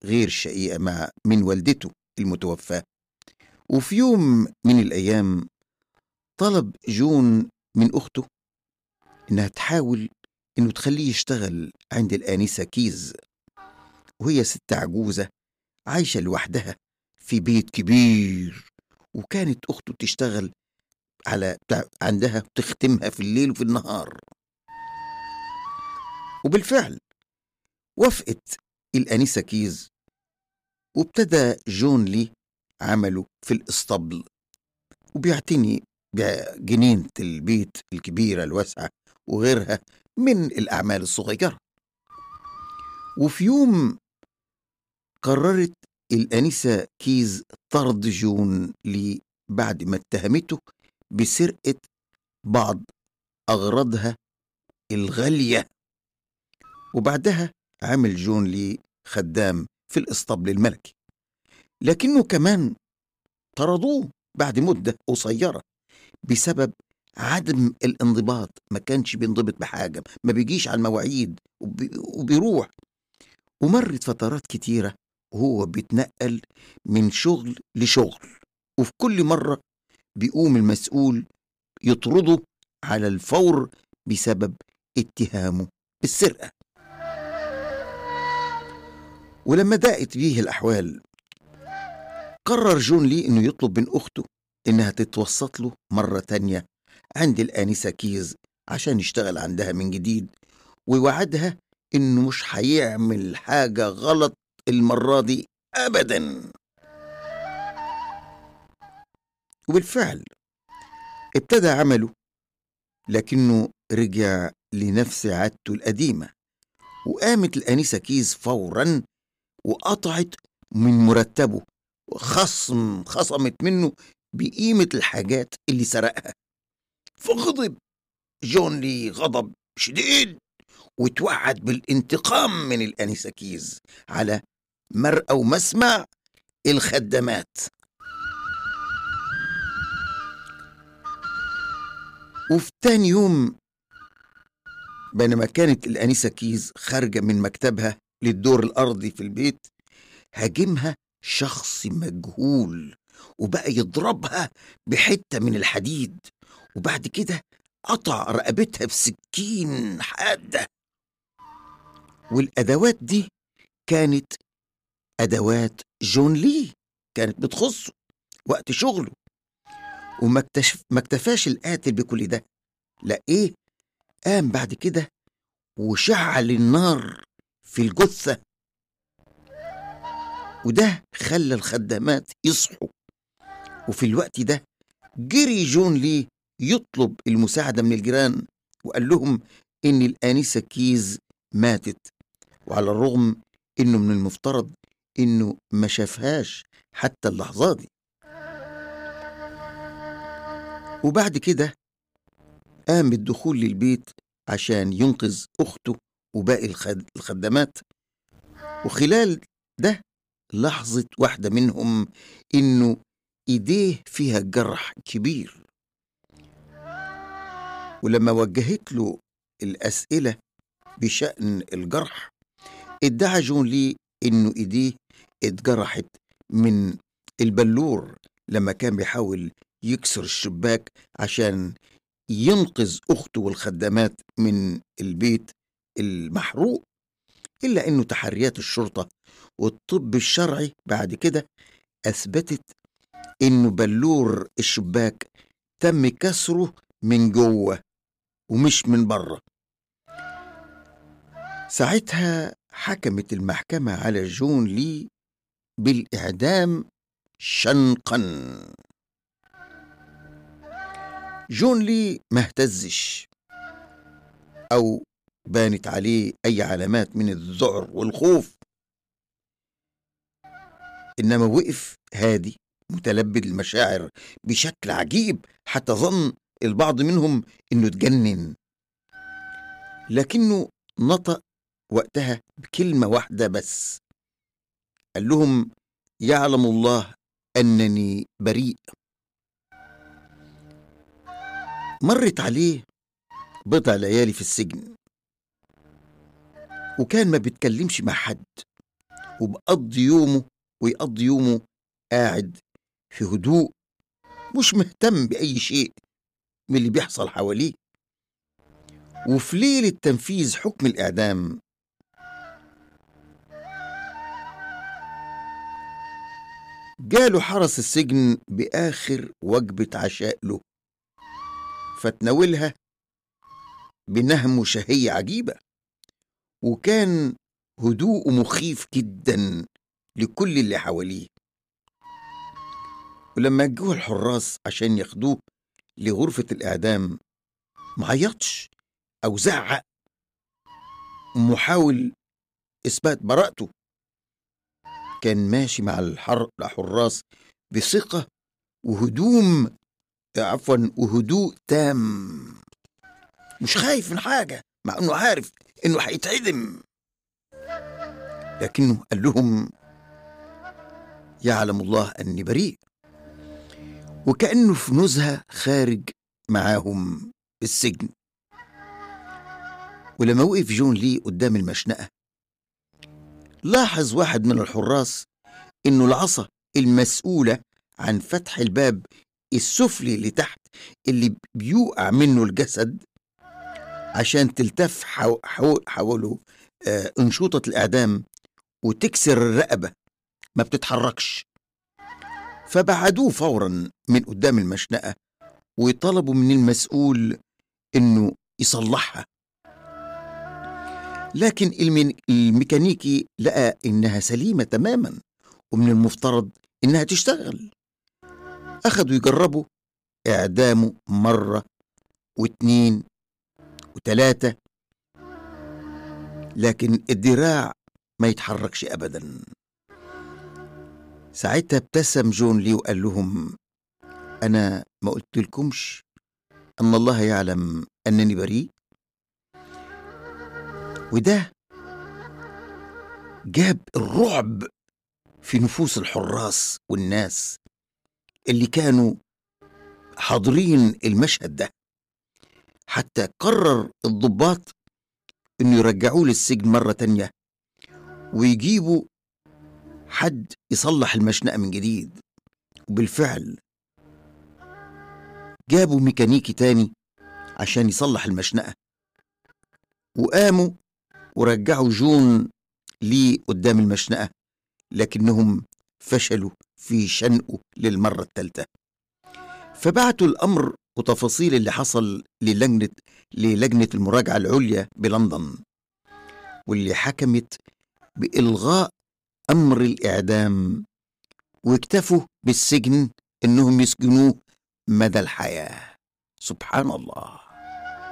غير شقيقة مع من والدته المتوفاة وفي يوم من الأيام طلب جون من أخته إنها تحاول إنه تخليه يشتغل عند الآنسة كيز وهي ست عجوزة عايشة لوحدها في بيت كبير وكانت أخته تشتغل على عندها تختمها في الليل وفي النهار وبالفعل وافقت الأنسة كيز وابتدى جون لي عمله في الاسطبل وبيعتني بجنينة البيت الكبيرة الواسعة وغيرها من الأعمال الصغيرة وفي يوم قررت الأنسة كيز طرد جون لي بعد ما اتهمته بسرقة بعض أغراضها الغالية وبعدها عمل جون لي خدام في الاسطبل الملكي لكنه كمان طردوه بعد مدة قصيرة بسبب عدم الانضباط ما كانش بينضبط بحاجة ما بيجيش على المواعيد وبيروح ومرت فترات كتيرة وهو بيتنقل من شغل لشغل وفي كل مرة بيقوم المسؤول يطرده على الفور بسبب اتهامه بالسرقة ولما ضاقت بيه الأحوال قرر جون لي إنه يطلب من أخته إنها تتوسط له مرة تانية عند الآنسة كيز عشان يشتغل عندها من جديد ووعدها إنه مش هيعمل حاجة غلط المرة دي أبدا وبالفعل ابتدى عمله لكنه رجع لنفس عادته القديمة وقامت الآنسة كيز فورا وقطعت من مرتبه وخصم خصمت منه بقيمة الحاجات اللي سرقها فغضب جون لي غضب شديد وتوعد بالانتقام من الأنسة كيز على مرأى ومسمع الخدامات وفي تاني يوم بينما كانت الأنسة كيز خارجة من مكتبها للدور الأرضي في البيت هاجمها شخص مجهول وبقى يضربها بحتة من الحديد وبعد كده قطع رقبتها بسكين حادة والأدوات دي كانت أدوات جون لي كانت بتخصه وقت شغله وما اكتشف ما اكتفاش القاتل بكل ده لا ايه قام بعد كده وشعل النار في الجثة وده خلى الخدامات يصحوا وفي الوقت ده جري جون لي يطلب المساعدة من الجيران وقال لهم إن الآنسة كيز ماتت وعلى الرغم إنه من المفترض إنه ما شافهاش حتى اللحظة دي وبعد كده قام بالدخول للبيت عشان ينقذ أخته وباقي الخدامات وخلال ده لاحظت واحدة منهم إنه إيديه فيها جرح كبير ولما وجهت له الأسئلة بشأن الجرح ادعى جون لي إنه إيديه اتجرحت من البلور لما كان بيحاول يكسر الشباك عشان ينقذ أخته والخدامات من البيت المحروق إلا أنه تحريات الشرطة والطب الشرعي بعد كده أثبتت إنه بلور الشباك تم كسره من جوه ومش من بره ساعتها حكمت المحكمة على جون لي بالإعدام شنقا جون لي ما اهتزش أو بانت عليه أي علامات من الذعر والخوف إنما وقف هادي متلبد المشاعر بشكل عجيب حتى ظن البعض منهم إنه اتجنن لكنه نطق وقتها بكلمة واحدة بس قال لهم يعلم الله أنني بريء مرت عليه بضع ليالي في السجن وكان ما بيتكلمش مع حد وبقضي يومه ويقضي يومه قاعد في هدوء مش مهتم بأي شيء من اللي بيحصل حواليه وفي ليلة تنفيذ حكم الإعدام جاله حرس السجن بآخر وجبة عشاء له فتناولها بنهم وشهية عجيبة وكان هدوء مخيف جدا لكل اللي حواليه ولما جوه الحراس عشان ياخدوه لغرفة الإعدام معيطش أو زعق محاول إثبات براءته كان ماشي مع الحر الحراس بثقة وهدوم عفوا وهدوء تام مش خايف من حاجة مع إنه عارف إنه هيتعدم لكنه قال لهم يعلم الله أني بريء وكأنه في نزهة خارج معاهم السجن ولما وقف جون لي قدام المشنقة لاحظ واحد من الحراس إنه العصا المسؤولة عن فتح الباب السفلي اللي تحت اللي بيوقع منه الجسد عشان تلتف حو حو حوله آه انشوطة الإعدام وتكسر الرقبة ما بتتحركش فبعدوه فورا من قدام المشنقة وطلبوا من المسؤول إنه يصلحها لكن الميكانيكي لقى إنها سليمة تماما ومن المفترض إنها تشتغل أخدوا يجربوا إعدامه مرة واتنين وتلاتة لكن الدراع ما يتحركش أبدا ساعتها ابتسم جون لي وقال لهم أنا ما قلت لكمش أن الله يعلم أنني بريء وده جاب الرعب في نفوس الحراس والناس اللي كانوا حاضرين المشهد ده حتى قرر الضباط انه يرجعوه للسجن مرة تانية ويجيبوا حد يصلح المشنقة من جديد وبالفعل جابوا ميكانيكي تاني عشان يصلح المشنقة وقاموا ورجعوا جون ليه قدام المشنقة لكنهم فشلوا في شنقه للمرة الثالثة فبعتوا الأمر وتفاصيل اللي حصل للجنة للجنة المراجعة العليا بلندن واللي حكمت بإلغاء أمر الإعدام واكتفوا بالسجن إنهم يسجنوه مدى الحياة سبحان الله